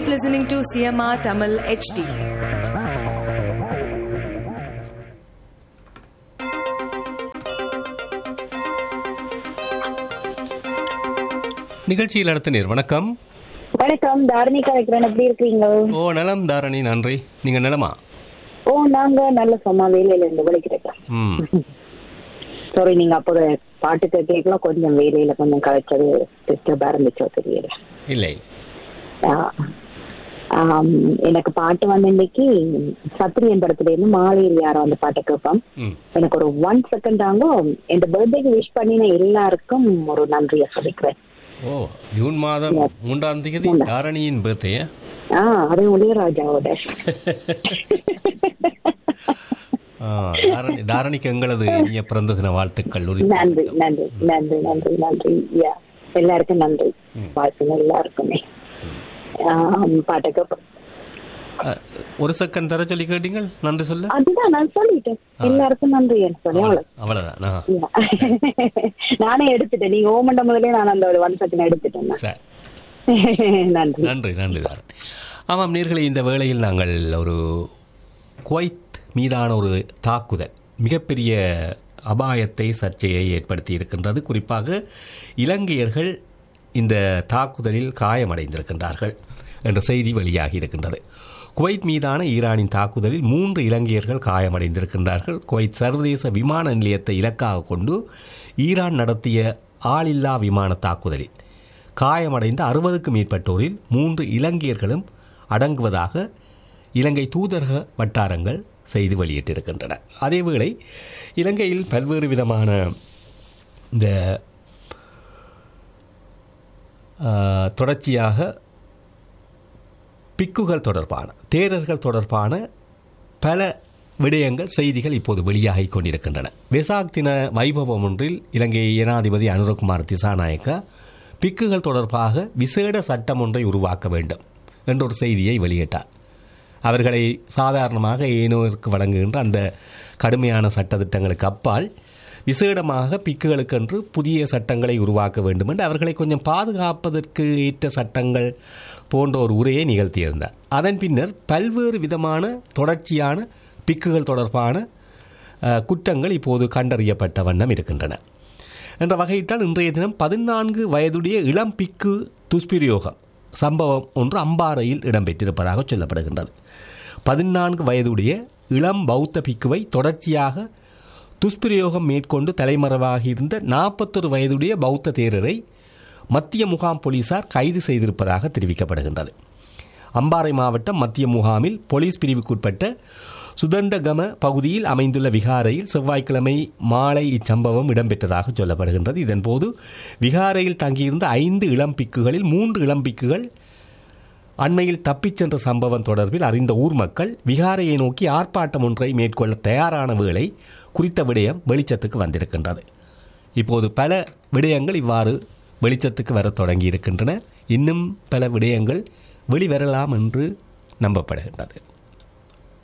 keep listening to CMR Tamil HD. நிகழ்ச்சியில் அடுத்த நேர் வணக்கம் வணக்கம் தாரணிகா வைக்கிறேன் எப்படி இருக்கீங்க ஓ நலம் தாரணி நன்றி நீங்க நலமா ஓ நாங்க நல்ல சும்மா வேலையில இருந்து விളിக்கிறேன் ம் சாரி நீங்க அப்போ பாட்டு கேட்கலாம் கொஞ்சம் வேலையில கொஞ்சம் கலைச்சது டிஸ்டர்பா இருந்துச்சோ தெரியல இல்லை ஆ. ஆம், எனக்கு பாட்டு வந்து இன்னைக்கு சத்திரியன் படத்துல இருந்து மாலையில் யாரும் அந்த பாட்டை கேட்போம் ம் எனக்கு ஒரு ஒன் செகண்ட் தாங்க இந்த பர்த்டேக்கு விஷ் பண்ணின எல்லாருக்கும் ஒரு நன்றியை சொல்லிக்கிறேன் ஓ ஜூன் மாதம் மூன்றாம் தேதி தாரணியின் பர்த்டே ஆ அது உதயராஜாவோட தாரணி தாரணிக்கு எங்களது இனிய பிறந்த தின வாழ்த்துக்கள் உரி- நன்றி நன்றி நன்றி நன்றி நன்றி யா எல்லாருக்கும் நன்றி வாழ்த்துங்க எல்லாருக்குமே ஆம், பாட்டுக்கு அஹ், ஒரு செகண்ட் தர சொல்லி கேட்டீங்கள் நன்றி சொல்ல அதுதான் நான் சொல்லிட்டேன் எல்லாருக்கும் நன்றி சொல்லி அவ்வளவு அவ்வளவுதான் ஆ, Yeah. நானே எடுத்துட்டேன் நீங்க ஓமண்ட முதலே நான் அந்த ஒரு ஒன் செகண்ட் எடுத்துட்டேன் நான். சரி நன்றி நன்றி நன்றி தாரணி ஆமாம் நேர்களை இந்த வேளையில் நாங்கள் ஒரு குவைத் மீதான ஒரு தாக்குதல் மிகப்பெரிய அபாயத்தை சர்ச்சையை ஏற்படுத்தி இருக்கின்றது குறிப்பாக இலங்கையர்கள் இந்த தாக்குதலில் காயமடைந்திருக்கின்றார்கள் என்ற செய்தி வெளியாகி இருக்கின்றது குவைத் மீதான ஈரானின் தாக்குதலில் மூன்று இலங்கையர்கள் காயமடைந்திருக்கின்றார்கள் குவைத் சர்வதேச விமான நிலையத்தை இலக்காக கொண்டு ஈரான் நடத்திய ஆளில்லா விமான தாக்குதலில் காயமடைந்த அறுபதுக்கும் மேற்பட்டோரில் மூன்று இலங்கையர்களும் அடங்குவதாக இலங்கை தூதரக வட்டாரங்கள் செய்தி வெளியிட்டிருக்கின்றன அதேவேளை இலங்கையில் பல்வேறு விதமான இந்த ஆஹ், தொடர்ச்சியாக பிக்குகள் தொடர்பான தேரர்கள் தொடர்பான பல விடயங்கள் செய்திகள் இப்போது வெளியாகிக் கொண்டிருக்கின்றன வெசாக் தின வைபவம் ஒன்றில் இலங்கை ஜனாதிபதி அனுரகுமார் திசாநாயக்கா பிக்குகள் தொடர்பாக விசேட சட்டம் ஒன்றை உருவாக்க வேண்டும் என்ற ஒரு செய்தியை வெளியிட்டார் அவர்களை சாதாரணமாக ஏனோருக்கு வழங்குகின்ற அந்த கடுமையான சட்டத்திட்டங்களுக்கு அப்பால் விசேடமாக பிக்குகளுக்கென்று புதிய சட்டங்களை உருவாக்க வேண்டும் என்று அவர்களை கொஞ்சம் பாதுகாப்பதற்கு ஏற்ற சட்டங்கள் போன்ற ஒரு உரையை நிகழ்த்தியிருந்தார் அதன் பின்னர் பல்வேறு விதமான தொடர்ச்சியான பிக்குகள் தொடர்பான அஹ், குற்றங்கள் இப்போது கண்டறியப்பட்ட வண்ணம் இருக்கின்றன என்ற வகையில்தான் இன்றைய தினம் பதினான்கு வயதுடைய இளம் பிக்கு துஷ்பிரயோகம் சம்பவம் ஒன்று அம்பாறையில் இடம்பெற்றிருப்பதாக சொல்லப்படுகின்றது பதினான்கு வயதுடைய இளம் பௌத்த பிக்குவை தொடர்ச்சியாக துஷ்பிரயோகம் மேற்கொண்டு தலைமறைவாகியிருந்த நாற்பத்தொரு வயதுடைய பௌத்த தேரரை மத்திய முகாம் போலீசார் கைது செய்திருப்பதாக தெரிவிக்கப்படுகின்றது அம்பாறை மாவட்டம் மத்திய முகாமில் போலீஸ் பிரிவுக்குட்பட்ட சுதண்டகம பகுதியில் அமைந்துள்ள விகாரையில் செவ்வாய்க்கிழமை மாலை இச்சம்பவம் இடம்பெற்றதாக சொல்லப்படுகின்றது இதன்போது விகாரையில் தங்கியிருந்த ஐந்து இளம்பிக்குகளில் மூன்று இளம்பிக்குகள் அண்மையில் தப்பிச் சென்ற சம்பவம் தொடர்பில் அறிந்த ஊர் மக்கள் விகாரையை நோக்கி ஆர்ப்பாட்டம் ஒன்றை மேற்கொள்ள தயாரான வேளை குறித்த விடயம் வெளிச்சத்துக்கு வந்திருக்கின்றது இப்போது பல விடயங்கள் இவ்வாறு வெளிச்சத்துக்கு வரத் தொடங்கி இருக்கின்றன இன்னும் பல விடயங்கள் வெளிவரலாம் என்று நம்பப்படுகின்றது